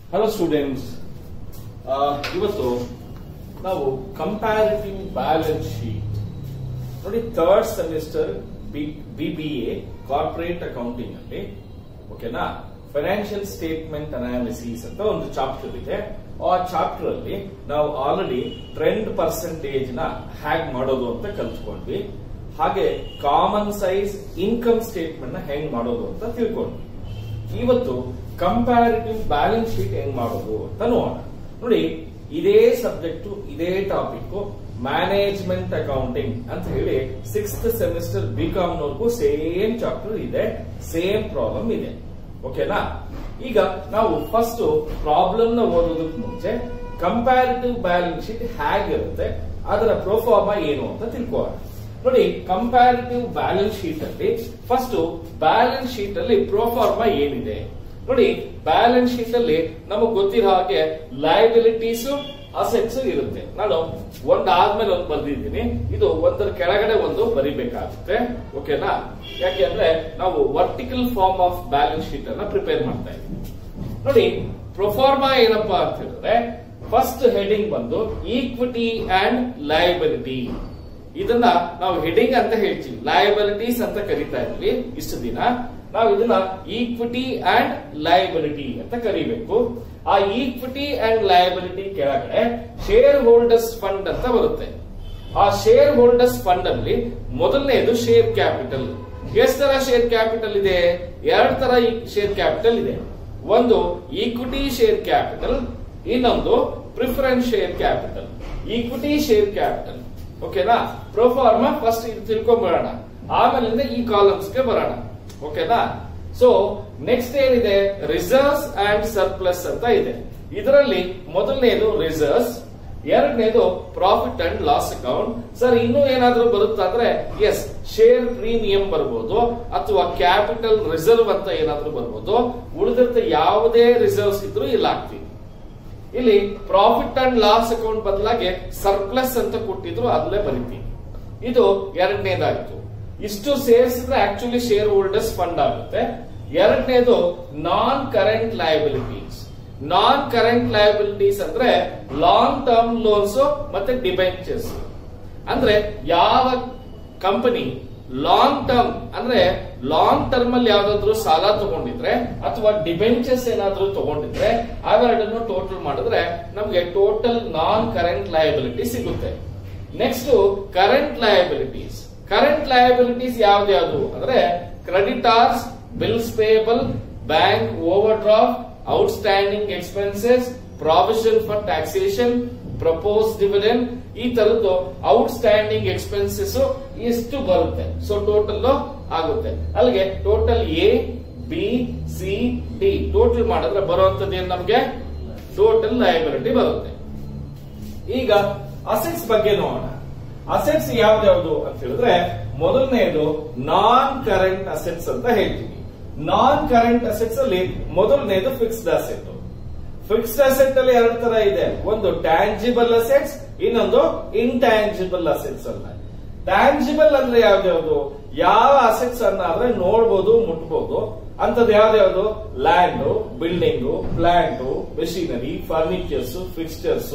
Hello students ಇವತ್ತು ನಾವು comparative balance sheet ನೋಡಿ third semester B B A corporate accounting ಅಲ್ಲಿ ಓಕೆನಾ ಫೈನಾನ್ಷಿಯಲ್ ಸ್ಟೇಟ್ಮೆಂಟ್ ಅನಾಲಿಸಿಸ್ ಅಂತ ಒಂದು ಚಾಪ್ಟರ್ ಇದೆ ಆ ಚಾಪ್ಟರ್ ಅಲ್ಲಿ ನಾವು ಆಲ್ರೆಡಿ ಟ್ರೆಂಡ್ ಪರ್ಸೆಂಟೇಜ್ ನ ಹ್ಯಾಗ್ ಮಾಡೋದು ಅಂತ ಕಲ್ತ್ಕೊಂಡ್ವಿ ಹಾಗೆ ಕಾಮನ್ ಸೈಜ್ ಇನ್ಕಮ್ ಸ್ಟೇಟ್ಮೆಂಟ್ ನ ಹೆಂಗ್ ಮಾಡೋದು ಅಂತ ತಿಳ್ಕೊಂಡ್ವಿ ಇವತ್ತು ಕಂಪ್ಯಾರಿಟಿವ್ ಬ್ಯಾಲೆನ್ಸ್ ಶೀಟ್ ಹೆಂಗ್ ಮಾಡೋದು ಅಂತ ನೋಡೋಣ ನೋಡಿ ಇದೇ ಸಬ್ಜೆಕ್ಟ್ ಇದೇ ಟಾಪಿಕ್ ಮ್ಯಾನೇಜ್ಮೆಂಟ್ ಅಕೌಂಟಿಂಗ್ ಅಂತ ಹೇಳಿ ಸಿಕ್ಸ್ತ್ ಸೆಮಿಸ್ಟರ್ ಬಿ ಕಾಮ್ ನವರೆಗೂ ಸೇಮ್ ಚಾಪ್ಟರ್ ಇದೆ ಸೇಮ್ ಪ್ರಾಬ್ಲಮ್ ಇದೆ ಓಕೆನಾ ಈಗ ನಾವು ಫಸ್ಟ್ ಪ್ರಾಬ್ಲಮ್ ನ ಓದೋದಕ್ಕೆ ಮುಂಚೆ ಕಂಪ್ಯಾರಿಟಿವ್ ಬ್ಯಾಲೆನ್ಸ್ ಶೀಟ್ ಹೇಗಿರುತ್ತೆ ಅದರ ಪ್ರೋಫಾರ್ಮ ಏನು ಅಂತ ತಿಳ್ಕೊಳ್ಳೋಣ ನೋಡಿ ಕಂಪ್ಯಾರಿಟಿವ್ ಬ್ಯಾಲೆನ್ಸ್ ಶೀಟ್ ಅಲ್ಲಿ ಫಸ್ಟ್ ಬ್ಯಾಲೆನ್ಸ್ ಶೀಟ್ ಅಲ್ಲಿ ಪ್ರೋಫಾರ್ಮ ಏನಿದೆ ನೋಡಿ ಬ್ಯಾಲೆನ್ಸ್ ಶೀಟ್ ಅಲ್ಲಿ ನಮಗ್ ಗೊತ್ತಿರೋ ಹಾಗೆ ಲಯಬಿಲಿಟೀಸ್ ಅಸೆಟ್ಸ್ ಇರುತ್ತೆ ನಾನು ಒಂದ್ ಆದ್ಮೇಲೆ ಒಂದು ಬರ್ದಿದ್ದೀನಿ ಇದು ಒಂದರ ಕೆಳಗಡೆ ಒಂದು ಬರಿಬೇಕಾಗುತ್ತೆ ಓಕೆನಾ ಯಾಕೆಂದ್ರೆ ನಾವು vertical form of balance sheet ಅನ್ನ ಪ್ರಿಪೇರ್ ಮಾಡ್ತಾ ಇದ್ದೀವಿ ನೋಡಿ ಪ್ರೊಫಾರ್ಮಾ ಏನಪ್ಪಾ ಅಂತ ಹೇಳಿದ್ರೆ ಫಸ್ಟ್ ಹೆಡಿಂಗ್ ಬಂದು ಈಕ್ವಿಟಿ ಅಂಡ್ ಲಯಬಿಲಿಟಿ ಇದನ್ನ ನಾವು ಹೆಡಿಂಗ್ ಅಂತ ಹೇಳ್ತೀವಿ ಲಯಬಿಲಿಟೀಸ್ ಅಂತ ಕರಿತಾ ಇದ್ವಿ ಇಷ್ಟು ದಿನ ನಾವು ಇದನ್ನ ಈಕ್ವಿಟಿ ಅಂಡ್ ಲಯಬಿಲಿಟಿ ಅಂತ ಕರಿಬೇಕು ಆ ಈಕ್ವಿಟಿ ಅಂಡ್ ಲಯಬಿಲಿಟಿ ಕೆಳಗಡೆ ಶೇರ್ ಹೋಲ್ಡರ್ಸ್ ಫಂಡ್ ಅಂತ ಬರುತ್ತೆ ಆ ಶೇರ್ ಹೋಲ್ಡರ್ಸ್ ಫಂಡ್ ಅಲ್ಲಿ ಮೊದಲನೇದು ಶೇರ್ ಕ್ಯಾಪಿಟಲ್ ಎಷ್ಟು ತರ ಶೇರ್ ಕ್ಯಾಪಿಟಲ್ ಇದೆ ಎರಡು ತರ ಶೇರ್ ಕ್ಯಾಪಿಟಲ್ ಇದೆ ಒಂದು ಈಕ್ವಿಟಿ ಶೇರ್ ಕ್ಯಾಪಿಟಲ್ ಇನ್ನೊಂದು preference share capital equity share capital ಓಕೆನಾ ಪ್ರೋಫಾರ್ಮಾ ಫಸ್ಟ್ ಇದು ತಿಳ್ಕೊಂಡ್ಬರೋಣ ಆಮೇಲಿಂದ ಈ ಕಾಲಮ್ಸ್ ಗೆ ಬರೋಣ ಓಕೆನಾ ಸೊ ನೆಕ್ಸ್ಟ್ ಏನಿದೆ ರಿಸರ್ವ್ಸ್ ಅಂಡ್ ಸರ್ಪ್ಲಸ್ ಅಂತ ಇದೆ ಇದರಲ್ಲಿ ಮೊದಲನೇದು ರಿಸರ್ವ್ಸ್ ಎರಡನೇದು profit and loss account sir ಇನ್ನೂ ಏನಾದ್ರೂ ಬರುತ್ತಾ ಅಂದ್ರೆ ಎಸ್ ಶೇರ್ ಪ್ರೀಮಿಯಂ ಬರ್ಬೋದು ಅಥವಾ ಕ್ಯಾಪಿಟಲ್ ರಿಸರ್ವ್ ಅಂತ ಏನಾದ್ರೂ ಬರ್ಬೋದು ಉಳಿದಂತೆ ಯಾವುದೇ ರಿಸರ್ವ್ಸ್ ಇದ್ರೂ ಇಲ್ಲಿ ಹಾಕ್ತೀವಿ ಇಲ್ಲಿ ಪ್ರಾಫಿಟ್ ಅಂಡ್ ಲಾಸ್ ಅಕೌಂಟ್ ಬದಲಾಗಿ ಸರ್ಪ್ಲಸ್ ಅಂತ ಕೊಟ್ಟಿದ್ರು ಅಲ್ಲೇ ಬರಿತೀವಿ ಇದು ಎರಡನೇದಾಯ್ತು ಇಷ್ಟು ಸೇರಿಸಿದ್ರೆ ಆಕ್ಚುಲಿ ಶೇರ್ ಹೋಲ್ಡರ್ಸ್ ಫಂಡ್ ಆಗುತ್ತೆ ಎರಡನೇದು non current liabilities non current liabilities ಅಂದ್ರೆ ಲಾಂಗ್ ಟರ್ಮ್ ಲೋನ್ಸ್ ಮತ್ತೆ ಡಿಬೆಂಚರ್ಸ್ ಅಂದ್ರೆ ಯಾವ ಕಂಪನಿ ಲಾಂಗ್ ಟರ್ಮ್ ಅಂದ್ರೆ ಲಾಂಗ್ ಟರ್ಮ್ ಅಲ್ಲಿ ಯಾವ್ದಾದ್ರು ಸಾಲ ತಗೊಂಡಿದ್ರೆ ಅಥವಾ ಡಿಬೆಂಚರ್ಸ್ ಏನಾದ್ರೂ ತಗೊಂಡಿದ್ರೆ ಅವೆರಡನ್ನು ಟೋಟಲ್ ಮಾಡಿದ್ರೆ ನಮ್ಗೆ ಟೋಟಲ್ ನಾನ್ ಕರೆಂಟ್ ಲಯಬಿಲಿಟಿ ಸಿಗುತ್ತೆ next current liabilities current liabilities ಯಾವ್ದ್ಯಾವ್ದು ಅಂದ್ರೆ creditors bills payable bank overdraft outstanding expenses provision for taxation proposed dividend ಈ ತರದ್ದು ಔಟ್ಸ್ಟ್ಯಾಂಡಿಂಗ್ ಎಕ್ಸ್ಪೆನ್ಸಸ್ ಎಷ್ಟು ಬರುತ್ತೆ ಸೊ ಟೋಟಲ್ ಆಗುತ್ತೆ ಅಲ್ಲಿಗೆ total A B C D total ಮಾಡಿದ್ರೆ ಬರುವಂತದ್ದು ಏನ್ ನಮ್ಗೆ ಟೋಟಲ್ ಲಯಬಿಲಿಟಿ ಬರುತ್ತೆ ಈಗ ಅಸೆಟ್ಸ್ ಬಗ್ಗೆ ನೋಡೋಣ ಅಸೆಟ್ಸ್ ಯಾವ್ದ್ಯಾವ್ದು ಅಂತ ಹೇಳಿದ್ರೆ ಮೊದಲನೇದು ನಾನ್ ಕರೆಂಟ್ ಅಸೆಟ್ಸ್ ಅಂತ ಹೇಳ್ತೀವಿ ನಾನ್ ಕರೆಂಟ್ ಅಸೆಟ್ಸ್ ಅಲ್ಲಿ ಮೊದಲನೇದು ಫಿಕ್ಸ್ಡ್ ಅಸೆಟ್ ಫಿಕ್ಸ್ಡ್ ಅಸೆಟ್ ಅಲ್ಲಿ ಎರಡು ತರ ಇದೆ ಒಂದು ಟ್ಯಾಂಜಿಬಲ್ ಅಸೆಟ್ಸ್ ಇನ್ನೊಂದು ಇಂಟ್ಯಾಂಜಿಬಲ್ ಅಸೆಟ್ಸ್ ಅಲ್ಲ ಟ್ಯಾಂಜಿಬಲ್ ಅಂದ್ರೆ ಯಾವ್ದ್ಯಾವ್ದು ಯಾವ ಅಸೆಟ್ಸ್ ಅನ್ನ ಆದ್ರೆ ನೋಡ್ಬೋದು ಮುಟ್ಬೋದು ಅಂತದ್ ಯಾವ್ದ್ಯಾವ್ದು land building plant machinery furnitures fixtures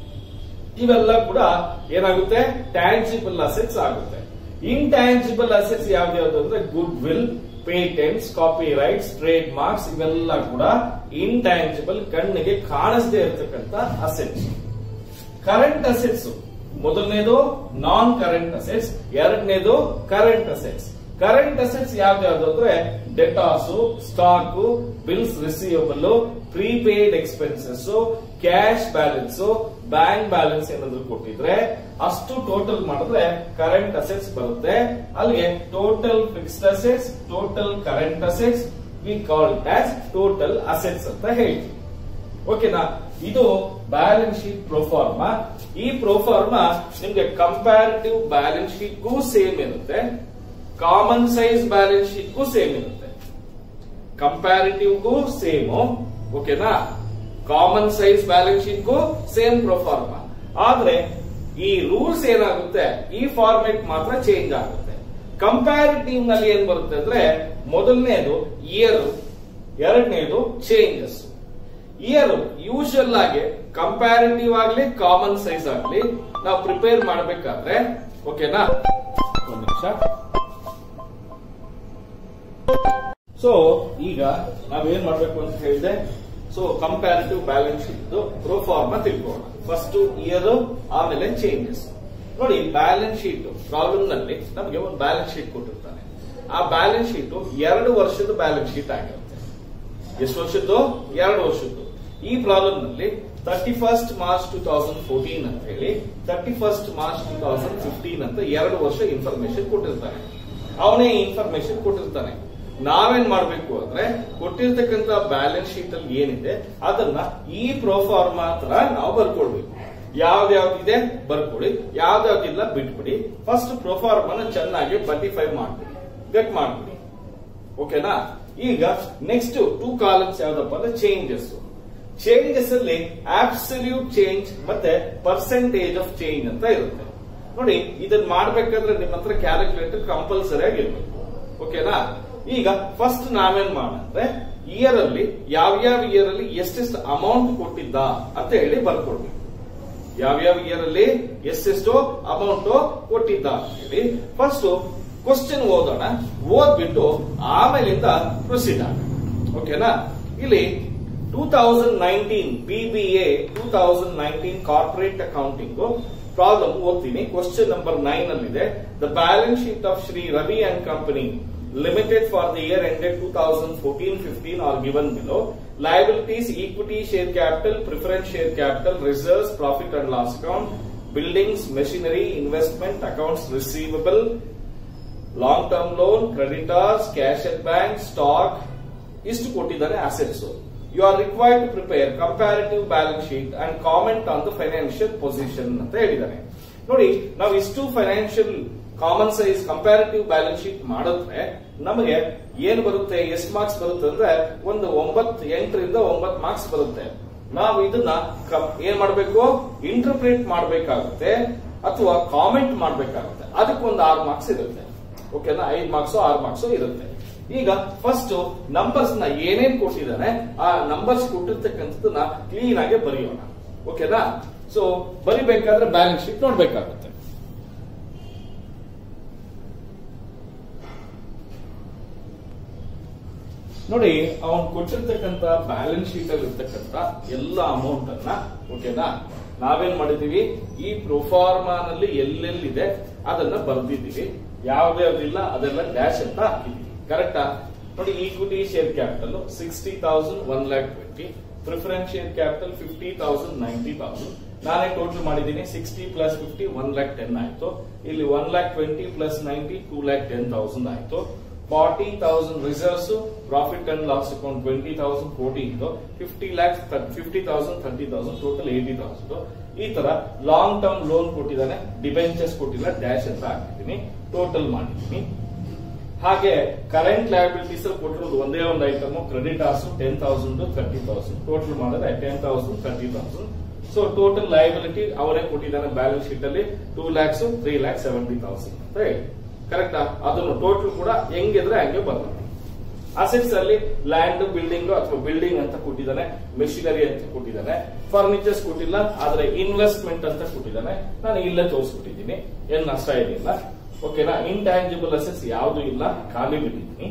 ಇವೆಲ್ಲ ಕೂಡ ಏನಾಗುತ್ತೆ ಟ್ಯಾಂಜಿಬಲ್ ಅಸೆಟ್ಸ್ ಆಗುತ್ತೆ ಇಂಟ್ಯಾಂಜಿಬಲ್ ಅಸೆಟ್ಸ್ ಯಾವ್ದ್ಯಾವ್ದು ಅಂದ್ರೆ goodwill patents copyrights trademarks ಇವೆಲ್ಲ ಕೂಡ ಇಂಟ್ಯಾಂಜಿಬಲ್ ಕಣ್ಣಿಗೆ ಕಾಣಿಸದೇ ಇರತಕ್ಕಂತ ಅಸೆಟ್ಸ್ ಕರೆಂಟ್ ಅಸೆಟ್ಸ್ ಮೊದಲನೇದು ನಾನ್ ಕರೆಂಟ್ ಅಸೆಟ್ಸ್ ಎರಡನೇದು ಕರೆಂಟ್ ಅಸೆಟ್ಸ್ ಕರೆಂಟ್ ಅಸೆಟ್ಸ್ ಯಾವ್ದ್ಯಾವ್ದು ಅಂದ್ರೆ debtors stock bills receivable prepaid expenses cash balance bank balance ಏನಾದ್ರು ಕೊಟ್ಟಿದ್ರೆ ಅಷ್ಟು ಟೋಟಲ್ ಮಾಡಿದ್ರೆ ಕರೆಂಟ್ ಅಸೆಟ್ಸ್ ಬರುತ್ತೆ ಅಲ್ಲಿಗೆ total fixed assets total current assets we call it as total assets ಅಂತ ಹೇಳ್ತೀವಿ ಓಕೆನಾ ಇದು ಬ್ಯಾಲೆನ್ಸ್ ಶೀಟ್ ಪ್ರೋಫಾರ್ಮಾ ಈ ಪ್ರೋಫಾರ್ಮಾ ನಿಮ್ಗೆ ಕಂಪ್ಯಾರಿಟಿವ್ ಬ್ಯಾಲೆನ್ಸ್ ಶೀಟ್ಗೂ ಸೇಮ್ ಇರುತ್ತೆ ಕಾಮನ್ ಸೈಜ್ ಬ್ಯಾಲೆನ್ಸ್ ಶೀಟ್ಗೂ ಸೇಮ್ ಇರುತ್ತೆ ಕಂಪ್ಯಾರಿಟಿವ್ಗೂ ಸೇಮ್ ಓಕೆನಾ ಕಾಮನ್ ಸೈಜ್ ಬ್ಯಾಲೆನ್ಸ್ ಶೀಟ್ಗೂ ಸೇಮ್ ಪ್ರೊಫಾರ್ಮಾ ಆದ್ರೆ ಈ ರೂಲ್ಸ್ ಏನಾಗುತ್ತೆ ಈ ಫಾರ್ಮೆಟ್ ಮಾತ್ರ ಚೇಂಜ್ ಆಗುತ್ತೆ ಕಂಪ್ಯಾರಿಟಿವ್ ನಲ್ಲಿ ಏನ್ ಬರುತ್ತೆ ಅಂದ್ರೆ ಮೊದಲನೇದು ಇಯರ್ ಎರಡನೇದು ಚೇಂಜಸ್ ಇಯರ್ ಯೂಶಲ್ ಆಗಿ ಕಂಪ್ಯಾರಿಟಿವ್ ಆಗ್ಲಿ ಕಾಮನ್ ಸೈಜ್ ಆಗ್ಲಿ ನಾವು ಪ್ರಿಪೇರ್ ಮಾಡ್ಬೇಕಾದ್ರೆ ಓಕೆನಾ ಒಂದು ನಿಮಿಷ ಸೊ ಈಗ ನಾವೇನ್ ಮಾಡ್ಬೇಕು ಅಂತ ಹೇಳಿದೆ so comparative balance sheet proforma ತಿಳ್ಕೋಣ ಫಸ್ಟ್ ಇಯರ್ ಆಮೇಲೆ ಚೇಂಜಸ್ ನೋಡಿ ಬ್ಯಾಲೆನ್ಸ್ ಶೀಟ್ ಪ್ರಾಬ್ಲಮ್ ನಲ್ಲಿ ನಮಗೆ ಒಂದು ಬ್ಯಾಲೆನ್ಸ್ ಶೀಟ್ ಕೊಟ್ಟಿರ್ತಾನೆ ಆ ಬ್ಯಾಲೆನ್ಸ್ ಶೀಟ್ ಎರಡು ವರ್ಷದ ಬ್ಯಾಲೆನ್ಸ್ ಶೀಟ್ ಆಗಿರುತ್ತೆ ಎಷ್ಟು ವರ್ಷದ್ದು ಎರಡು ವರ್ಷದ್ದು ಈ ಪ್ರಾಬ್ಲಮ್ ನಲ್ಲಿ thirty first March two thousand fourteen ಅಂತ ಹೇಳಿ thirty first March two thousand fifteen ಅಂತ ಎರಡು ವರ್ಷ ಇನ್ಫಾರ್ಮೇಶನ್ ಕೊಟ್ಟಿರ್ತಾನೆ ಅವನೇ ಇನ್ಫಾರ್ಮೇಶನ್ ಕೊಟ್ಟಿರ್ತಾನೆ ನಾವೇನ್ ಮಾಡ್ಬೇಕು ಅಂದ್ರೆ ಕೊಟ್ಟಿರ್ತಕ್ಕಂತ ಬ್ಯಾಲೆನ್ಸ್ ಶೀಟ್ ಅಲ್ಲಿ ಏನಿದೆ ಅದನ್ನ ಈ ಪ್ರೋಫಾರ್ಮಾ ತರ ನಾವು ಬರ್ಕೊಳ್ಬೇಕು ಯಾವ್ದ್ಯಾವ್ದಿದೆ ಬರ್ಕೊಡಿ ಯಾವ್ದ್ಯಾವ್ದಿಲ್ಲ ಬಿಟ್ಬಿಡಿ ಫಸ್ಟ್ ಪ್ರೋಫಾರ್ಮನ ಚೆನ್ನಾಗಿ ಬರ್ಟಿಫೈ ಮಾಡ್ಬಿಡಿ ಗಟ್ ಮಾಡ್ಬಿಡಿ ಓಕೆನಾ ಈಗ ನೆಕ್ಸ್ಟ್ ಟೂ ಕಾಲಮ್ಸ್ ಯಾವ್ದಪ್ಪ ಅಂದ್ರೆ ಚೇಂಜಸ್ ಚೇಂಜಸ್ ಅಲ್ಲಿ ಆಬ್ಸಲ್ಯೂಟ್ ಚೇಂಜ್ ಮತ್ತೆ ಪರ್ಸೆಂಟೇಜ್ ಆಫ್ ಚೇಂಜ್ ಅಂತ ಇರುತ್ತೆ ನೋಡಿ ಇದನ್ನ ಮಾಡ್ಬೇಕಾದ್ರೆ ನಿಮ್ಮ ಹತ್ರ ಕ್ಯಾಲ್ಕುಲೇಟರ್ ಕಂಪಲ್ಸರಿ ಆಗಿರ್ಬೇಕು ಓಕೆನಾ ಈಗ ಫಸ್ಟ್ ನಾವೇನ್ ಮಾಡಂದ್ರೆ ಇಯರ್ ಅಲ್ಲಿ ಯಾವ್ಯಾವ ಇಯರ್ ಅಲ್ಲಿ ಎಷ್ಟೆಷ್ಟು ಅಮೌಂಟ್ ಕೊಟ್ಟಿದ್ದ ಅಂತ ಹೇಳಿ ಬರ್ಕೊಡ್ಬೇಕು ಯಾವ್ಯಾವ ಇಯರ್ ಅಲ್ಲಿ ಎಷ್ಟೆಷ್ಟು ಅಮೌಂಟ್ ಕೊಟ್ಟಿದ್ದ ಅಂತ ಹೇಳಿ ಫಸ್ಟ್ ಕ್ವಶನ್ ಓದೋಣ ಓದ್ಬಿಟ್ಟು ಆಮೇಲಿಂದ ಪ್ರೊಸೀಡ್ ಆಗೋಣ ಓಕೆನಾ ಇಲ್ಲಿ two thousand nineteen BBA two thousand nineteen corporate accounting problem ಓದ್ತೀನಿ ಕ್ವಶನ್ ನಂಬರ್ ನೈನ್ ಅಲ್ಲಿದೆ the balance sheet of Shri Ravi and company limited for the year ended 2014-15 are given below. Liabilities, equity, share capital, preference share capital, reserves, profit and loss account, buildings, machinery, investment, accounts receivable, long-term loan, creditors, cash at bank, stock, ಇಷ್ಟು ಕೊಟ್ಟಿದ್ದಾರೆ assets you are required to prepare comparative balance sheet and comment on the financial position ಅಂತ ಹೇಳಿದ್ದಾರೆ ನೋಡಿ ನಾವು ಇಷ್ಟು financial common size comparative balance sheet ಮಾಡಿದ್ರೆ ನಮಗೆ ಏನ್ ಬರುತ್ತೆ ಎಷ್ಟು ಮಾರ್ಕ್ಸ್ ಬರುತ್ತೆ ಅಂದ್ರೆ ಒಂದು ಒಂಬತ್ತು ಎಂಟರಿಂದ ಒಂಬತ್ತು ಮಾರ್ಕ್ಸ್ ಬರುತ್ತೆ ನಾವು ಇದನ್ನ ಕಂ- ಏನ್ ಮಾಡಬೇಕು ಇಂಟರ್ಪ್ರೇಟ್ ಮಾಡಬೇಕಾಗುತ್ತೆ ಅಥವಾ ಕಾಮೆಂಟ್ ಮಾಡಬೇಕಾಗುತ್ತೆ ಅದಕ್ಕೊಂದು ಆರು ಮಾರ್ಕ್ಸ್ ಇರುತ್ತೆ ಓಕೆನಾ ಐದು ಮಾರ್ಕ್ಸ್ ಆರು ಮಾರ್ಕ್ಸ್ ಇರುತ್ತೆ ಈಗ ಫಸ್ಟ್ ನಂಬರ್ಸ್ ನ ಏನೇನ್ ಕೊಟ್ಟಿದ್ದಾನೆ ಆ ನಂಬರ್ಸ್ ಕೊಟ್ಟಿರ್ತಕ್ಕಂಥದ್ದನ್ನ ಕ್ಲೀನ್ ಆಗಿ ಬರೆಯೋಣ ಓಕೆನಾ ಸೊ ಬರಿಬೇಕಾದ್ರೆ ಬ್ಯಾಲೆನ್ಸ್ ಶೀಟ್ ನೋಡ್ಬೇಕಾಗುತ್ತೆ ನೋಡಿ ಅವನ್ ಕೊಟ್ಟಿರ್ತಕ್ಕಂತ ಬ್ಯಾಲೆನ್ಸ್ ಶೀಟ್ ಅಲ್ಲಿ ಇರ್ತಕ್ಕಂತ ಎಲ್ಲ ಅಮೌಂಟ್ ಅನ್ನ ಓಕೆನಾ ನಾವೇನ್ ಮಾಡಿದೀವಿ ಈ ಪ್ರೊಫಾರ್ಮಾನಲ್ಲಿ ಎಲ್ಲೆಲ್ಲಿದೆ ಅದನ್ನ ಬರ್ದಿದ್ದೀವಿ ಯಾವ್ದ್ಯಾವ್ದಿಲ್ಲ ಅದೆಲ್ಲ ಡ್ಯಾಶ್ ಅಂತ ಹಾಕಿದೀವಿ ಕರೆಕ್ಟಾ ನೋಡಿ equity share capital sixty thousand one lakh twenty preference share capital fifty thousand ninety thousand ನಾನೇ ಟೋಟಲ್ ಮಾಡಿದ್ದೀನಿ sixty plus fifty one lakh ten ಆಯ್ತು ಇಲ್ಲಿ one lakh twenty plus ninety two lakh ten thousand ಆಯ್ತು forty thousand reserves profit and loss account twenty thousand fourteen fifty lakhs fifty thousand thirty thousand total eighty thousand ಈ ತರ long term loan ಕೊಟ್ಟಿದ್ದಾನೆ debentures ಕೊಟ್ಟಿಲ್ಲ dash ಅಂತ ಹಾಕಿದ್ದೀನಿ total ಮಾಡಿದ್ದೀನಿ ಹಾಗೆ current liabilities ಕೊಟ್ಟಿರೋದು ಒಂದೇ ಒಂದು item creditors ten thousand thirty thousand total ಮಾಡಿದ್ರೆ ten thousand thirty thousand so total liability ಅವರೇ ಕೊಟ್ಟಿದ್ದಾನೆ ಬ್ಯಾಲೆನ್ಸ್ ಶೀಟ್ ಅಲ್ಲಿ two lakhs three lakh seventy thousand ಅಂತ ಹೇಳಿ ಕರೆಕ್ಟಾ ಅದನ್ನು ಟೋಟಲ್ ಕೂಡ ಹೆಂಗಿದ್ರೆ ಹಂಗೆ ಬರುತ್ತೆ ಅಸೆಟ್ಸ್ ಅಲ್ಲಿ ಲ್ಯಾಂಡ್ ಬಿಲ್ಡಿಂಗ್ ಅಥವಾ ಬಿಲ್ಡಿಂಗ್ ಅಂತ ಕೊಟ್ಟಿದ್ದಾನೆ ಮೆಷಿನರಿ ಅಂತ ಕೊಟ್ಟಿದ್ದಾನೆ ಫರ್ನಿಚರ್ಸ್ ಕೊಟ್ಟಿಲ್ಲ ಆದ್ರೆ ಇನ್ವೆಸ್ಟ್ಮೆಂಟ್ ಅಂತ ಕೊಟ್ಟಿದ್ದಾನೆ ನಾನು ಇಲ್ಲೇ ತೋರಿಸ್ಬಿಟ್ಟಿದ್ದೀನಿ ಏನ್ ನಷ್ಟ ಏನಿಲ್ಲ ಓಕೆನಾ ಇಂಟ್ಯಾಂಜಿಬಲ್ ಅಸೆಟ್ಸ್ ಯಾವ್ದು ಇಲ್ಲ ಖಾಲಿ ಬಿಟ್ಟಿದ್ದೀನಿ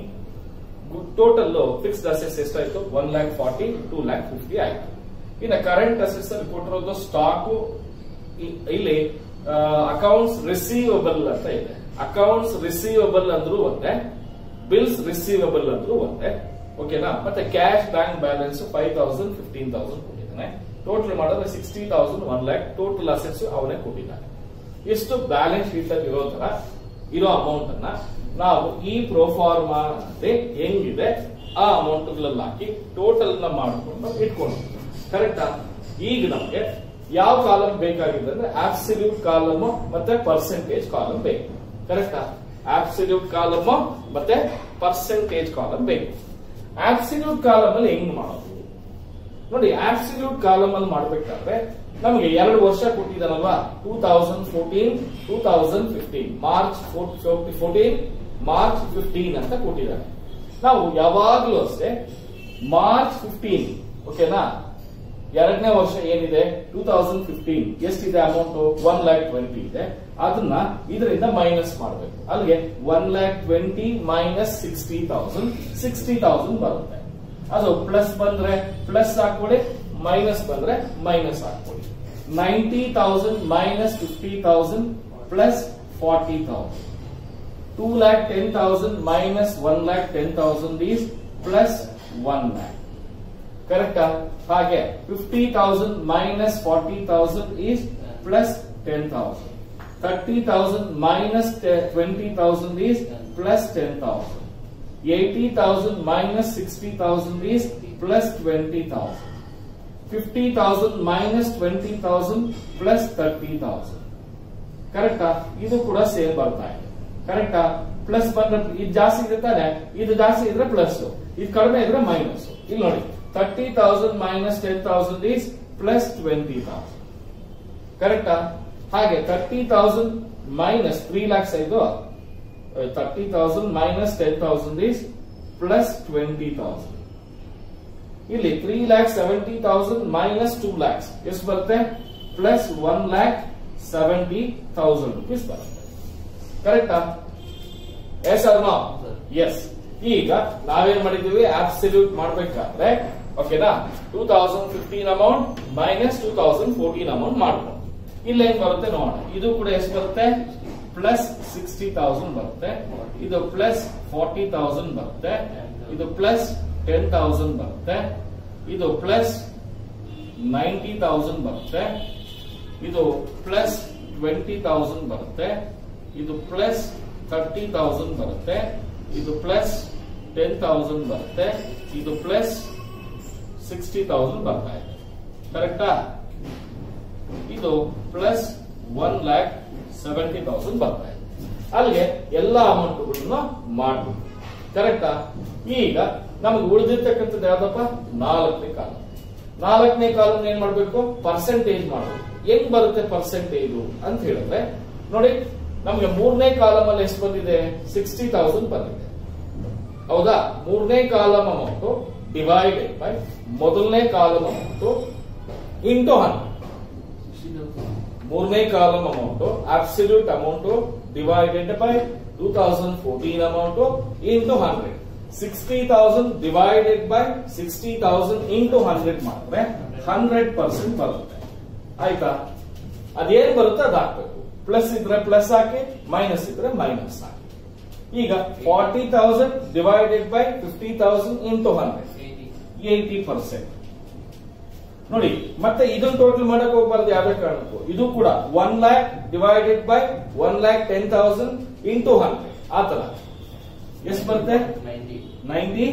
ಟೋಟಲ್ ಫಿಕ್ಸ್ಡ್ ಅಸೆಟ್ಸ್ ಎಷ್ಟಾಯ್ತು one lakh forty two lakh fifty ಆಯ್ತು ಇನ್ನು ಕರೆಂಟ್ ಅಸೆಟ್ಸ್ ಅಲ್ಲಿ ಕೊಟ್ಟಿರೋದು ಸ್ಟಾಕು ಇಲ್ಲಿ ಅಕೌಂಟ್ಸ್ ರಿಸೀವಬಲ್ ಅಂತ ಇದೆ ಅಕೌಂಟ್ಸ್ ರಿಸೀವಬಲ್ ಅಂದ್ರೂ ಒಂದೇ ಬಿಲ್ಸ್ ರಿಸೀವಬಲ್ ಅಂದ್ರೂ ಒಂದೇ ಓಕೆನಾ ಮತ್ತೆ cash bank balance five thousand fifteen thousand ಕೊಟ್ಟಿದ್ದಾನೆ ಟೋಟಲ್ ಮಾಡಿದ್ರೆ sixty thousand one lakh total assets ಅವನೇ ಕೊಟ್ಟಿದ್ದಾನೆ ಇಷ್ಟು ಬ್ಯಾಲೆನ್ಸ್ ಶೀಟ್ ಅಲ್ಲಿ ಇರೋ ತರ ಇರೋ ಅಮೌಂಟ್ ಅನ್ನ ನಾವು ಈ ಪ್ರೋಫಾರ್ಮಾ ಹೆಂಗಿದೆ ಆ ಅಮೌಂಟ್ ಗಳಲ್ಲಿ ಹಾಕಿ ಟೋಟಲ್ ನ ಮಾಡಿಕೊಂಡು ಇಟ್ಕೊಂಡು ಕರೆಕ್ಟಾ ಈಗ ನಮಗೆ ಯಾವ ಕಾಲಮ್ ಬೇಕಾಗಿದೆ ಅಂದ್ರೆ ಆಬ್ಸಲ್ಯೂಟ್ ಕಾಲಮ್ ಮತ್ತೆ ಪರ್ಸೆಂಟೇಜ್ ಕಾಲಮ್ ಬೇಕು ಕರೆಕ್ಟಾ ಆಬ್ಸಲ್ಯೂಟ್ ಕಾಲಮ್ ಮತ್ತೆ ಪರ್ಸೆಂಟೇಜ್ ಕಾಲಮ್ ಬೇಕು ಆಬ್ಸಲ್ಯೂಟ್ ಕಾಲಮ್ ಅಲ್ಲಿ ಹೆಂಗ್ ಮಾಡೋದು ನೋಡಿ ಆಬ್ಸಲ್ಯೂಟ್ ಕಾಲಮ್ ಅಲ್ಲಿ ಮಾಡ್ಬೇಕಾದ್ರೆ ನಮಗೆ ಎರಡು ವರ್ಷ ಕೊಟ್ಟಿದ್ದಾನಲ್ವಾ two thousand fourteen two thousand fifteen March fourteen March fifteen ಅಂತ ಕೊಟ್ಟಿದ್ದಾನೆ ನಾವು ಯಾವಾಗ್ಲೂ ಅಷ್ಟೇ ಮಾರ್ಚ್ ಫಿಫ್ಟೀನ್ ಓಕೆನಾ ಎರಡನೇ ವರ್ಷ ಏನಿದೆ ಟೂ ತೌಸಂಡ್ ಫಿಫ್ಟೀನ್ ಎಷ್ಟಿದೆ ಅಮೌಂಟ್ ಒನ್ ಲ್ಯಾಕ್ ಟ್ವೆಂಟಿ ಇದೆ ಅದನ್ನ ಇದರಿಂದ ಮೈನಸ್ ಮಾಡಬೇಕು ಅಲ್ಲಿಗೆ one lakh twenty minus sixty thousand sixty thousand ಬರುತ್ತೆ ಅದು ಪ್ಲಸ್ ಬಂದ್ರೆ ಪ್ಲಸ್ ಹಾಕೊಡಿ ಮೈನಸ್ ಬಂದ್ರೆ ಮೈನಸ್ ಹಾಕೊಡಿ ninety thousand minus fifty thousand plus forty thousand two lakh ten thousand minus one lakh ten thousand is plus one lakh ಕರೆಕ್ಟಾ ಹಾಗೆ fifty thousand minus forty thousand is plus ten thousand thirty thousand minus twenty thousand is plus ten thousand eighty thousand minus sixty thousand is plus twenty thousand fifty thousand minus twenty thousand plus thirty thousand ಕರೆಕ್ಟಾ ಇದು ಕೂಡ same ಬರ್ತಾ ಇದೆ ಕರೆಕ್ಟಾ plus ಬಂದ್ರೆ ಇದು ಜಾಸ್ತಿ ಇದೆ ತಾನೆ ಇದು ಜಾಸ್ತಿ ಇದ್ರೆ ಪ್ಲಸ್ ಇದು ಕಡಿಮೆ ಇದ್ರೆ ಮೈನಸ್ ಇಲ್ಲಿ ನೋಡಿ thirty thousand minus ten thousand is plus twenty thousand ಕರೆಕ್ಟಾ ಹಾಗೆ thirty thousand minus three lakhs ಇದು thirty thousand minus ten thousand is plus twenty thousand ಇಲ್ಲಿ three lakh seventy thousand minus two lakhs ಎಷ್ಟು ಬರುತ್ತೆ plus one lakh seventy thousand rupees ಬರುತ್ತೆ ಕರೆಕ್ಟಾ S R no S ಈಗ ನಾವೇನ್ ಮಾಡಿದೀವಿ ಆಬ್ಸಲ್ಯೂಟ್ ಮಾಡ್ಬೇಕಾದ್ರೆ ಓಕೆನಾ two thousand fifteen amount minus two thousand fourteen amount ಮಾಡ್ಕೊಂಡು ಇಲ್ಲಿ ಏನ್ ಬರುತ್ತೆ ನೋಡೋಣ ಇದು ಕೂಡ ಎಷ್ಟು ಬರುತ್ತೆ ಪ್ಲಸ್ ಸಿಕ್ಸ್ಟಿ ತೌಸಂಡ್ ಬರುತ್ತೆ ಇದು ಪ್ಲಸ್ ಫಾರ್ಟಿ ತೌಸಂಡ್ ಬರುತ್ತೆ ಇದು ಪ್ಲಸ್ ಟೆನ್ ತೌಸಂಡ್ ಬರುತ್ತೆ ಇದು ಪ್ಲಸ್ ನೈಂಟಿ ತೌಸಂಡ್ ಬರುತ್ತೆ ಇದು ಪ್ಲಸ್ ಟ್ವೆಂಟಿ ತೌಸಂಡ್ ಬರುತ್ತೆ ಇದು ಪ್ಲಸ್ ತರ್ಟಿ ತೌಸಂಡ್ ಬರುತ್ತೆ ಇದು ಪ್ಲಸ್ ಟೆನ್ ತೌಸಂಡ್ ಬರುತ್ತೆ ಇದು ಪ್ಲಸ್ ಸಿಕ್ಸ್ಟಿ ತೌಸಂಡ್ ಬರ್ತಾ ಇದೆ ಕರೆಕ್ಟಾ ಇದು plus one lakh seventy thousand ಬರ್ತಾ ಇದೆ ಅಲ್ಲಿಗೆ ಎಲ್ಲ ಅಮೌಂಟ್ಗಳನ್ನು ಮಾಡಬೇಕು ಕರೆಕ್ಟಾ ಈಗ ನಮಗೆ ಉಳಿದಿರ್ತಕ್ಕಂಥದ್ದು ಯಾವ್ದಪ್ಪ ನಾಲ್ಕನೇ ಕಾಲಮ್ ನಾಲ್ಕನೇ ಕಾಲಮ್ ಏನ್ ಮಾಡ್ಬೇಕು ಪರ್ಸೆಂಟೇಜ್ ಮಾಡಬೇಕು ಹೆಂಗ್ ಬರುತ್ತೆ ಪರ್ಸೆಂಟೇಜ್ ಅಂತ ಹೇಳಿದ್ರೆ ನೋಡಿ ನಮಗೆ ಮೂರನೇ ಕಾಲಮ್ ಅಲ್ಲಿ ಎಷ್ಟು ಬಂದಿದೆ ಸಿಕ್ಸ್ಟಿ ತೌಸಂಡ್ ಬಂದಿದೆ ಹೌದಾ ಮೂರನೇ ಕಾಲಮ್ ಅಮೌಂಟ್ ಡಿವೈಡೆಡ್ ಬೈ ಮೊದಲನೇ ಕಾಲಮ್ ಅಮೌಂಟ್ ಇಂಟು ಹಂಡ್ರೆಡ್ ಮೂರನೇ column amount absolute amount divided by two thousand fourteen amount into hundred sixty thousand divided by sixty thousand into hundred ಮಾಡಿದ್ರೆ hundred percent ಬರುತ್ತೆ ಆಯ್ತಾ ಅದೇನ್ ಬರುತ್ತೆ ಅದು ಹಾಕ್ಬೇಕು ಪ್ಲಸ್ ಇದ್ರೆ ಪ್ಲಸ್ ಹಾಕಿ ಮೈನಸ್ ಇದ್ರೆ ಮೈನಸ್ ಹಾಕಿ ಈಗ forty thousand divided by fifty thousand into hundred eighty percent ನೋಡಿ ಮತ್ತೆ ಇದನ್ನ ಟೋಟಲ್ ಮಾಡಕ್ ಹೋಗ್ಬಾರ್ದು ಯಾವ್ದೇ ಕಾರಣಕ್ಕೂ ಇದು ಕೂಡ one lakh divided by one lakh ten thousand into hundred ಆ ತರ ಎಷ್ಟು ಬರುತ್ತೆ ninety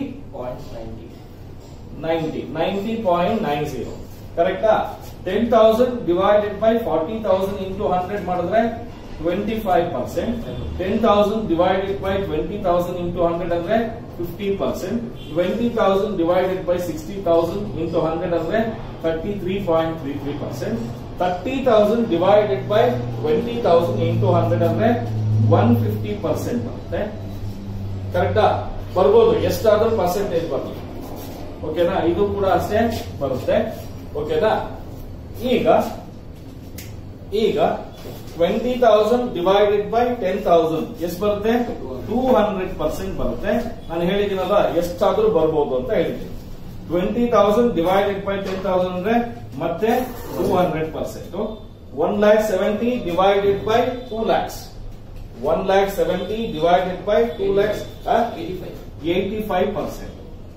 ninety ninety point nine zero ಕರೆಕ್ಟಾ ten thousand divided by forty thousand into hundred ಮಾಡಿದ್ರೆ twenty five percent ten thousand divided by twenty thousand into hundred ಅಂದ್ರೆ fifty percent twenty thousand divided by sixty thousand into hundred ಅಂದ್ರೆ thirty three point three three percent thirty thousand divided by twenty thousand into hundred ಅಂದ್ರೆ one fifty percent ಬರುತ್ತೆ ಕರೆಕ್ಟಾ ಬರ್ಬೋದು ಎಷ್ಟಾದ್ರೂ percentage ಬರ್ತದೆ ಓಕೆನಾ ಇದು ಕೂಡ ಅಷ್ಟೇ ಬರುತ್ತೆ ಓಕೆನಾ ಈಗ ಈಗ twenty thousand divided by ten thousand ಎಷ್ಟು ಬರುತ್ತೆ ಟೂ ಹಂಡ್ರೆಡ್ ಪರ್ಸೆಂಟ್ ಬರುತ್ತೆ ನಾನು ಹೇಳಿದ್ದೀನಲ್ಲ ಎಷ್ಟಾದ್ರೂ ಬರ್ಬೋದು ಅಂತ ಹೇಳಿದ್ದೀನಿ twenty thousand divided by ten thousand ಅಂದ್ರೆ ಮತ್ತೆ two hundred percent one lakh seventy divided by two lakhs one lakh seventy divided by two lakhs eighty five percent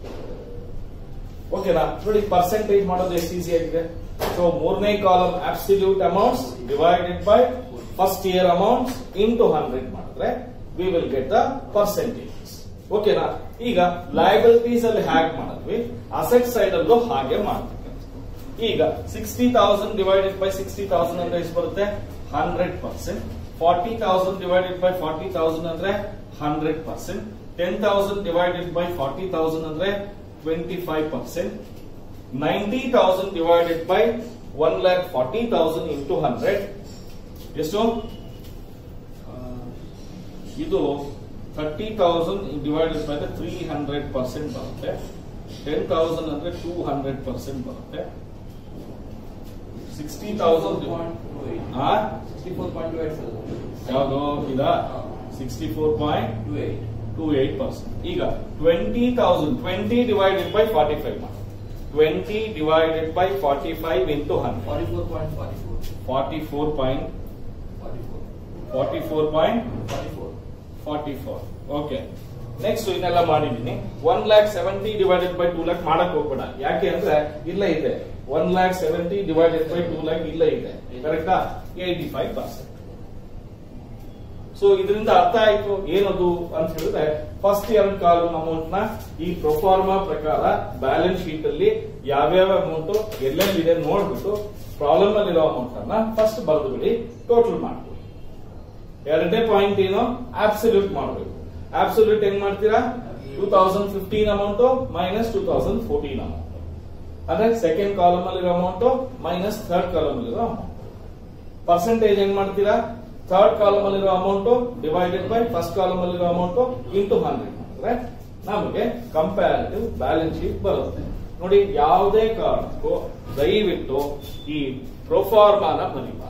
ಓಕೆನಾ ನೋಡಿ ಪರ್ಸೆಂಟೇಜ್ ಮಾಡೋದು ಎಷ್ಟು ಈಸಿ ಆಗಿದೆ ಸೊ ಮೂರನೇ column absolute amounts divided by first year amounts into hundred ಮಾಡಿದ್ರೆ we will get the percentages ಓಕೆನಾ ಈಗ liabilities ಅಲ್ಲಿ ಹ್ಯಾಕ್ ಮಾಡಿದ್ವಿ ಅಸೆಟ್ ಸೈಡ್ ಅಲ್ಲೂ ಹಾಗೆ ಮಾಡ್ತೀವಿ ಈಗ sixty thousand divided by sixty thousand ಅಂದ್ರೆ ಎಷ್ಟು ಬರುತ್ತೆ hundred percent forty thousand divided by forty thousand ಅಂದ್ರೆ hundred percent ten thousand divided by forty thousand ಅಂದ್ರೆ twenty five percent ninety thousand divided by one lakh forty thousand into hundred ಎಷ್ಟು ಇದು thirty thousand divided by three hundred percent ಬರುತ್ತೆ ten thousand ಅಂದ್ರೆ two hundred percent ಬರುತ್ತೆ sixty thousand ಯಾವುದು ಇದ sixty four point two eight percent ಈಗ twenty thousand twenty divided by forty five twenty divided by forty five into hundred forty four point forty four point forty four okay next ಇದನ್ನೆಲ್ಲ ಮಾಡಿದೀನಿ one lakh seventy divided by two lakh ಮಾಡಕ್ ಹೋಗ್ಬೇಡ ಯಾಕೆ ಅಂದ್ರೆ ಇಲ್ಲ ಇದೆ one lakh seventy divided by two lakh ಇಲ್ಲ ಇದೆ ಕರೆಕ್ಟಾ ಏಯ್ಟಿ ಫೈವ್ ಪರ್ಸೆಂಟ್ ಸೊ ಇದರಿಂದ ಅರ್ಥ ಆಯ್ತು ಏನದು ಅಂತ ಹೇಳಿದ್ರೆ ಫಸ್ಟ್ ಎರಡು ಕಾಲಮ್ ಅಮೌಂಟ್ ನ ಈ ಪ್ರೊಫಾರ್ಮಾ ಪ್ರಕಾರ ಬ್ಯಾಲೆನ್ಸ್ ಶೀಟ್ ಅಲ್ಲಿ ಯಾವ್ಯಾವ ಅಮೌಂಟ್ ಎಲ್ಲೆಲ್ಲಿದೆ ನೋಡ್ಬಿಟ್ಟು ಪ್ರಾಬ್ಲಮ್ ಅಲ್ಲಿರೋ ಅಮೌಂಟ್ ಅನ್ನ ಫಸ್ಟ್ ಬರೆದು ಬಿಡಿ ಟೋಟಲ್ ಮಾಡ್ಕೊಳ್ಳಿ ಎರಡನೇ ಪಾಯಿಂಟ್ ಏನು ಆಬ್ಸಲ್ಯೂಟ್ ಮಾಡಬೇಕು ಆಬ್ಸಲ್ಯೂಟ್ ಹೆಂಗ್ ಮಾಡ್ತೀರಾ two thousand fifteen amount minus two thousand fourteen amount ಅಂದ್ರೆ ಸೆಕೆಂಡ್ ಕಾಲಮ್ ಅಲ್ಲಿರೋ ಅಮೌಂಟ್ ಮೈನಸ್ ಥರ್ಡ್ ಕಾಲಮ್ ಅಲ್ಲಿರೋ ಅಮೌಂಟ್ ಪರ್ಸೆಂಟೇಜ್ ಹೆಂಗ್ ಮಾಡ್ತೀರಾ ಥರ್ಡ್ ಕಾಲಮ್ ಅಲ್ಲಿರೋ amount divided by first column ಅಲ್ಲಿರೋ ಅಮೌಂಟ್ ಇಂಟು ಹಂಡ್ರೆಡ್ ಮಾಡಿದ್ರೆ ನಮಗೆ ಕಂಪ್ಯಾರಿಟಿವ್ ಬ್ಯಾಲೆನ್ಸ್ ಶೀಟ್ ಬರುತ್ತೆ ನೋಡಿ ಯಾವುದೇ ಕಾರಣಕ್ಕೂ ದಯವಿಟ್ಟು ಈ ಪ್ರೊಫಾರ್ಮಾನ ಬರೀಬಾರ್ದು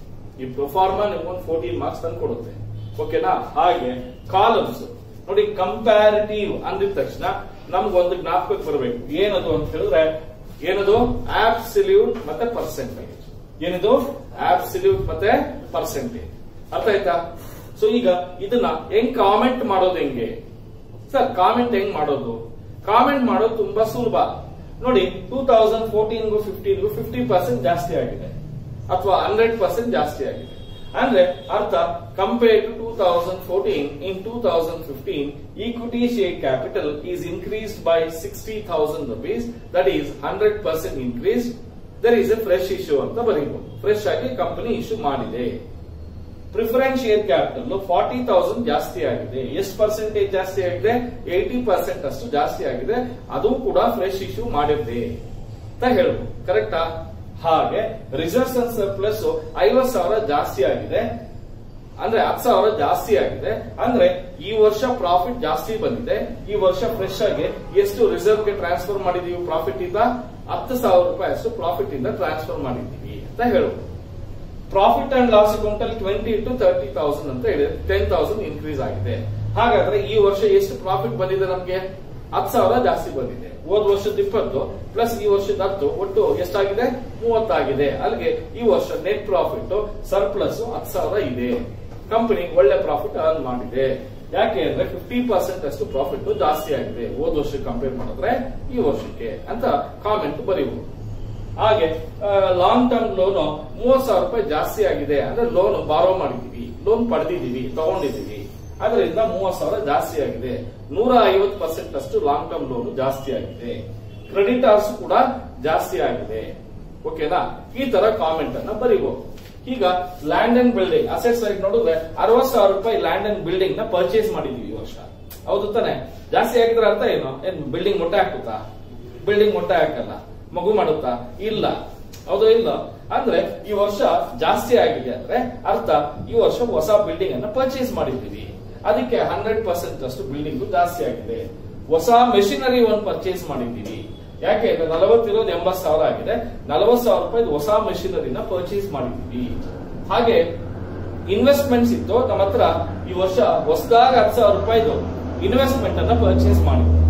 ಈ ಪ್ರೊಫಾರ್ಮಾ ನಿಮ್ಗೊಂದು ಫೋರ್ಟೀನ್ ಮಾರ್ಕ್ಸ್ ತಂದು ಕೊಡುತ್ತೆ ಓಕೆನಾ ಹಾಗೆ ಕಾಲಮ್ಸ್ ನೋಡಿ ಕಂಪ್ಯಾರಿಟಿವ್ ಅಂದಿದ ತಕ್ಷಣ ನಮ್ಗೊಂದು ಜ್ಞಾಪಕಕ್ಕೆ ಬರಬೇಕು ಏನದು ಅಂತ ಹೇಳಿದ್ರೆ ಏನದು ಆಬ್ಸಲ್ಯೂಟ್ ಮತ್ತೆ ಪರ್ಸೆಂಟೇಜ್ ಏನಿದು ಆಬ್ಸಲ್ಯೂಟ್ ಮತ್ತೆ ಪರ್ಸೆಂಟೇಜ್ ಅರ್ಥ ಆಯ್ತಾ ಸೊ ಈಗ ಇದನ್ನ ಹೆಂಗ್ ಕಾಮೆಂಟ್ ಮಾಡೋದು ಹೆಂಗೆ ಸರ್ ಕಾಮೆಂಟ್ ಹೆಂಗ್ ಮಾಡೋದು ಕಾಮೆಂಟ್ ಮಾಡೋದು ತುಂಬಾ ಸುಲಭ ನೋಡಿ ಟೂ ತೌಸಂಡ್ ಫೋರ್ಟೀನ್ಗೂ ಫಿಫ್ಟೀನ್ಗೂ ಫಿಫ್ಟಿ ಪರ್ಸೆಂಟ್ ಜಾಸ್ತಿ ಆಗಿದೆ ಅಥವಾ ಹಂಡ್ರೆಡ್ ಪರ್ಸೆಂಟ್ ಜಾಸ್ತಿ ಆಗಿದೆ ಅಂದ್ರೆ ಅರ್ಥ compare to two thousand fourteen in two thousand fifteen equity share capital is increased by sixty thousand rupees that is hundred percent increase there is a fresh issue ಅಂತ ಬರೀಬಹುದು fresh ಆಗಿ company issue ಮಾಡಿದೆ preference share capital forty thousand ಜಾಸ್ತಿ ಆಗಿದೆ ಎಷ್ಟು percentage ಜಾಸ್ತಿ ಆಗಿದೆ eighty percent ಅಷ್ಟು ಜಾಸ್ತಿ ಆಗಿದೆ ಅದು ಕೂಡ ಫ್ರೆಶ್ ಇಶ್ಯೂ ಮಾಡಿದೆ ಅಂತ ಹೇಳ್ಬೋದು ಕರೆಕ್ಟಾ ಹಾಗೆ ರಿಸರ್ವ್ಸ್ ಅಂಡ್ ಸರ್ಪ್ಲಸ್ ಐವತ್ ಸಾವಿರ ಜಾಸ್ತಿ ಆಗಿದೆ ಅಂದ್ರೆ ಹತ್ತು ಸಾವಿರ ಜಾಸ್ತಿ ಆಗಿದೆ ಅಂದ್ರೆ ಈ ವರ್ಷ ಪ್ರಾಫಿಟ್ ಜಾಸ್ತಿ ಬಂದಿದೆ ಈ ವರ್ಷ ಫ್ರೆಶ್ ಆಗಿ ಎಷ್ಟು ರಿಸರ್ವ್ ಗೆ ಟ್ರಾನ್ಸ್ಫರ್ ಮಾಡಿದೀವಿ ಪ್ರಾಫಿಟ್ ಇಂದ ಹತ್ತು ಸಾವಿರ ರೂಪಾಯಿ ಅಷ್ಟು ಪ್ರಾಫಿಟ್ ಇಂದ ಟ್ರಾನ್ಸ್ಫರ್ ಮಾಡಿದೀವಿ ಅಂತ ಹೇಳ್ಬೋದು ಪ್ರಾಫಿಟ್ ಅಂಡ್ ಲಾಸ್ ಅಕೌಂಟ್ ಅಲ್ಲಿ ಟ್ವೆಂಟಿ ಟು ತರ್ಟಿ ತೌಸಂಡ್ ಅಂತ ಹೇಳಿದ್ರೆ ಟೆನ್ ತೌಸಂಡ್ ಇನ್ಕ್ರೀಸ್ ಆಗಿದೆ ಹಾಗಾದ್ರೆ ಈ ವರ್ಷ ಎಷ್ಟು ಪ್ರಾಫಿಟ್ ಬಂದಿದೆ ನಮ್ಗೆ ಹತ್ತು ಸಾವಿರ ಜಾಸ್ತಿ ಬಂದಿದೆ ಹೋದ್ ವರ್ಷದ ಇಪ್ಪತ್ತು ಪ್ಲಸ್ ಈ ವರ್ಷದ ಹತ್ತು ಒಟ್ಟು ಎಷ್ಟಾಗಿದೆ ಮೂವತ್ತಾಗಿದೆ ಅಲ್ಲಿಗೆ ಈ ವರ್ಷ ನೆಟ್ ಪ್ರಾಫಿಟ್ ಸರ್ಪ್ಲಸ್ ಹತ್ತು ಸಾವಿರ ಇದೆ ಕಂಪನಿ ಒಳ್ಳೆ ಪ್ರಾಫಿಟ್ ಅರ್ನ್ ಮಾಡಿದೆ ಯಾಕೆ ಅಂದ್ರೆ ಫಿಫ್ಟಿ ಪರ್ಸೆಂಟ್ ಅಷ್ಟು ಪ್ರಾಫಿಟ್ ಜಾಸ್ತಿ ಆಗಿದೆ ಹೋದ್ ವರ್ಷಕ್ಕೆ ಕಂಪೇರ್ ಮಾಡಿದ್ರೆ ಈ ವರ್ಷಕ್ಕೆ ಅಂತ ಕಾಮೆಂಟ್ ಬರೀಬಹುದು ಹಾಗೆ ಲಾಂಗ್ ಟರ್ಮ್ ಲೋನ್ ಮೂವತ್ ಸಾವಿರ ರೂಪಾಯಿ ಜಾಸ್ತಿ ಆಗಿದೆ ಅಂದ್ರೆ ಲೋನ್ ಬಾರೋ ಮಾಡಿದೀವಿ ಲೋನ್ ಪಡೆದಿದ್ದೀವಿ ತಗೊಂಡಿದ್ದೀವಿ ಅದರಿಂದ ಮೂವತ್ ಸಾವಿರ ಜಾಸ್ತಿ ಆಗಿದೆ ನೂರ ಐವತ್ತು ಪರ್ಸೆಂಟ್ ಅಷ್ಟು ಲಾಂಗ್ ಟರ್ಮ್ ಲೋನ್ ಜಾಸ್ತಿ ಆಗಿದೆ ಕ್ರೆಡಿಟರ್ಸ್ ಕೂಡ ಜಾಸ್ತಿ ಆಗಿದೆ ಓಕೆನಾ ಈ ತರ ಕಾಮೆಂಟ್ ಅನ್ನ ಬರೀಬಹುದು ಈಗ ಲ್ಯಾಂಡ್ ಅಂಡ್ ಬಿಲ್ಡಿಂಗ್ ಅಸೆಟ್ಸ್ ಆಗಿ ನೋಡಿದ್ರೆ ಅರವತ್ ಸಾವಿರ ರೂಪಾಯಿ ಲ್ಯಾಂಡ್ ಅಂಡ್ ಬಿಲ್ಡಿಂಗ್ ನ ಪರ್ಚೇಸ್ ಮಾಡಿದೀವಿ ಈ ವರ್ಷ ಹೌದು ತಾನೆ ಜಾಸ್ತಿ ಆಗಿದ್ರೆ ಅರ್ಥ ಏನು ಏನ್ ಬಿಲ್ಡಿಂಗ್ ಮೊಟ್ಟೆ ಹಾಕುತ್ತಾ ಬಿಲ್ಡಿಂಗ್ ಮೊಟ್ಟೆ ಹಾಕಲ್ಲ ಮಗು ಮಾಡುತ್ತಾ ಇಲ್ಲ ಹೌದು ಇಲ್ಲ ಅಂದ್ರೆ ಈ ವರ್ಷ ಜಾಸ್ತಿ ಆಗಿದೆ ಅಂದ್ರೆ ಅರ್ಥ ಈ ವರ್ಷ ಹೊಸ ಬಿಲ್ಡಿಂಗ್ ಅನ್ನ ಪರ್ಚೇಸ್ ಮಾಡಿದ್ದೀವಿ ಅದಕ್ಕೆ ಹಂಡ್ರೆಡ್ ಪರ್ಸೆಂಟ್ ಅಷ್ಟು ಬಿಲ್ಡಿಂಗ್ ಜಾಸ್ತಿ ಆಗಿದೆ ಹೊಸ ಮೆಷಿನರಿ ಒಂದು ಪರ್ಚೇಸ್ ಮಾಡಿದ್ದೀವಿ ಯಾಕೆ ಅಂದ್ರೆ ನಲವತ್ತಿರೋದು ಎಂಬತ್ ಸಾವಿರ ಆಗಿದೆ ನಲವತ್ ಸಾವಿರ ರೂಪಾಯಿ ಹೊಸ ಮೆಷಿನರಿನ ಪರ್ಚೇಸ್ ಮಾಡಿದ್ದೀವಿ ಹಾಗೆ ಇನ್ವೆಸ್ಟ್ಮೆಂಟ್ಸ್ ಇತ್ತು ನಮ್ಮ ಹತ್ರ ಈ ವರ್ಷ ಹೊಸದಾಗಿ ಹತ್ತು ಸಾವಿರ ರೂಪಾಯಿದು ಇನ್ವೆಸ್ಟ್ಮೆಂಟ್ ಅನ್ನ ಪರ್ಚೇಸ್ ಮಾಡಿದ್ದೀವಿ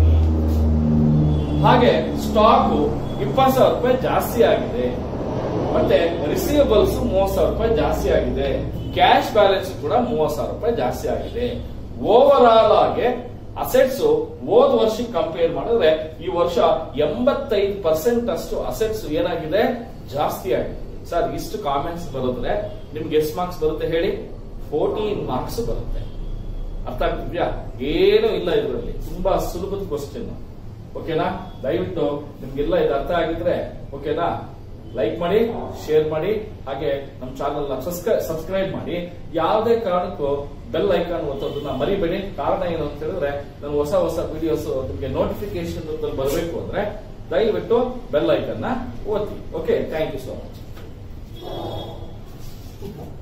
ಹಾಗೆ ಸ್ಟಾಕ್ ಇಪ್ಪತ್ತು ಸಾವಿರ ರೂಪಾಯಿ ಜಾಸ್ತಿ ಆಗಿದೆ ಮತ್ತೆ ರಿಸೀವಬಲ್ಸ್ ಮೂವತ್ ಸಾವಿರ ರೂಪಾಯಿ ಜಾಸ್ತಿ ಆಗಿದೆ ಕ್ಯಾಶ್ ಬ್ಯಾಲೆನ್ಸ್ ಕೂಡ ಮೂವತ್ ಸಾವಿರ ರೂಪಾಯಿ ಜಾಸ್ತಿ ಆಗಿದೆ ಓವರ್ ಆಲ್ ಆಗಿ ಅಸೆಟ್ಸ್ ಹೋದ್ ವರ್ಷಕ್ಕೆ ಕಂಪೇರ್ ಮಾಡಿದ್ರೆ ಈ ವರ್ಷ ಎಂಬತ್ತೈದು ಪರ್ಸೆಂಟ್ ಅಷ್ಟು ಅಸೆಟ್ಸ್ ಏನಾಗಿದೆ ಜಾಸ್ತಿ ಆಗಿದೆ ಸರ್ ಇಷ್ಟು ಕಾಮೆಂಟ್ಸ್ ಬರೋದ್ರೆ ನಿಮ್ಗೆ ಎಷ್ಟು ಮಾರ್ಕ್ಸ್ ಬರುತ್ತೆ ಹೇಳಿ ಫೋರ್ಟೀನ್ ಮಾರ್ಕ್ಸ್ ಬರುತ್ತೆ ಅರ್ಥ ಆಗ್ತಿದ್ಯಾ ಏನೂ ಇಲ್ಲ ಇದರಲ್ಲಿ ತುಂಬಾ ಸುಲಭದ ಕ್ವಶನ್ ಓಕೆನಾ ದಯವಿಟ್ಟು ನಿಮ್ಗೆಲ್ಲ ಇದು ಅರ್ಥ ಆಗಿದ್ರೆ ಓಕೆನಾ ಲೈಕ್ ಮಾಡಿ ಶೇರ್ ಮಾಡಿ ಹಾಗೆ ನಮ್ಮ ಚಾನಲ್ ಸಬ್ಸ್ಕ್ರೈಬ್ ಮಾಡಿ ಯಾವುದೇ ಕಾರಣಕ್ಕೂ ಬೆಲ್ ಐಕಾನ್ ಒತ್ತೋದನ್ನ ಮರಿಬೇಡಿ ಕಾರಣ ಏನು ಅಂತ ಹೇಳಿದ್ರೆ ನಾನು ಹೊಸ ಹೊಸ ವಿಡಿಯೋಸ್ ನಿಮಗೆ ನೋಟಿಫಿಕೇಶನ್ ಬರಬೇಕು ಅಂದ್ರೆ ದಯವಿಟ್ಟು ಬೆಲ್ ಐಕನ್ ನ ಒತ್ತಿ okay thank you so much